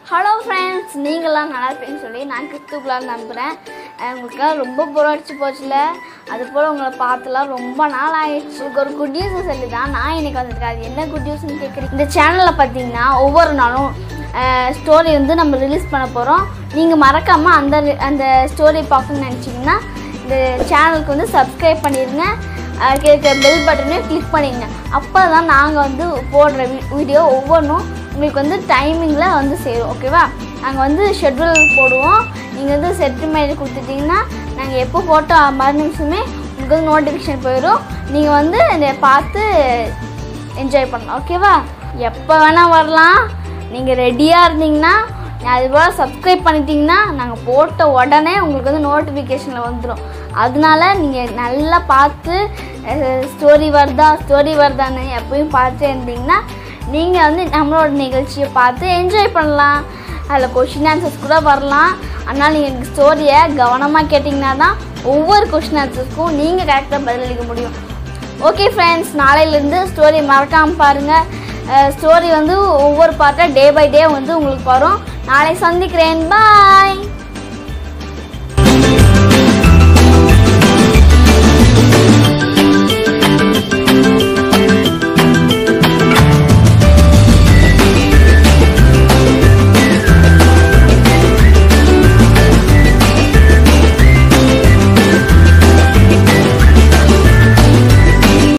hello friends நீங்களாம் நல்லா இருப்பீங்கன்னு சொல்லி நான் கிறிஸ்துக்குலாம் நம்புகிறேன் உங்களுக்குலாம் ரொம்ப போர் அடிச்சு போச்சுல அது போல் உங்களை பார்த்துலாம் ரொம்ப நாள் ஆயிடுச்சு உங்களுக்கு ஒரு குட் நியூஸ் சொல்லி தான் நான் இன்னைக்கு வந்திருக்கேன் அது என்ன குட் நியூஸ்னு கேட்குறீங்க இந்த சேனலில் பார்த்தீங்கன்னா ஒவ்வொரு நாளும் ஸ்டோரி வந்து நம்ம ரிலீஸ் பண்ண போகிறோம் நீங்கள் மறக்காமல் அந்த அந்த ஸ்டோரி பார்க்கணும்னு நினச்சிங்கன்னா இந்த சேனலுக்கு வந்து சப்ஸ்கிரைப் பண்ணிடுங்க அதுக்கு இருக்க பெல் பட்டனையும் கிளிக் பண்ணிடுங்க அப்போ தான் நாங்கள் வந்து போடுற வீடியோ ஒவ்வொன்றும் உங்களுக்கு வந்து டைமிங்கில் வந்து சேரும் ஓகேவா நாங்கள் வந்து ஷெட்யூல் போடுவோம் நீங்கள் வந்து செட்டில்மெண்ட் கொடுத்துட்டிங்கன்னா நாங்கள் எப்போ போட்ட மறு நிமிஷமே உங்களுக்கு வந்து நோட்டிஃபிகேஷன் போயிடும் நீங்கள் வந்து இதை பார்த்து என்ஜாய் பண்ணலாம் ஓகேவா எப்போ வேணால் வரலாம் நீங்கள் ரெடியாக இருந்தீங்கன்னா அதுபோல் சப்ஸ்கிரைப் பண்ணிட்டீங்கன்னா நாங்கள் போட்ட உடனே உங்களுக்கு வந்து நோட்டிஃபிகேஷனில் வந்துடும் அதனால நீங்கள் நல்லா பார்த்து ஸ்டோரி வருதா ஸ்டோரி வருதான்னு எப்பயும் பார்த்துட்டே இருந்தீங்கன்னா நீங்கள் வந்து நம்மளோட நிகழ்ச்சியை பார்த்து என்ஜாய் பண்ணலாம் அதில் கொஷின் ஆன்சர்ஸ் கூட வரலாம் அதனால் நீங்கள் எனக்கு ஸ்டோரியை கவனமாக கேட்டிங்கன்னா தான் ஒவ்வொரு கொஷின் ஆன்சர்ஸ்க்கும் நீங்கள் கரெக்டாக பதிலளிக்க முடியும் ஓகே ஃப்ரெண்ட்ஸ் நாளையிலேருந்து ஸ்டோரி மறக்காமல் பாருங்கள் ஸ்டோரி வந்து ஒவ்வொரு பார்ட்டாக டே பை டே வந்து உங்களுக்கு வரும் நாளை சந்திக்கிறேன் பாய்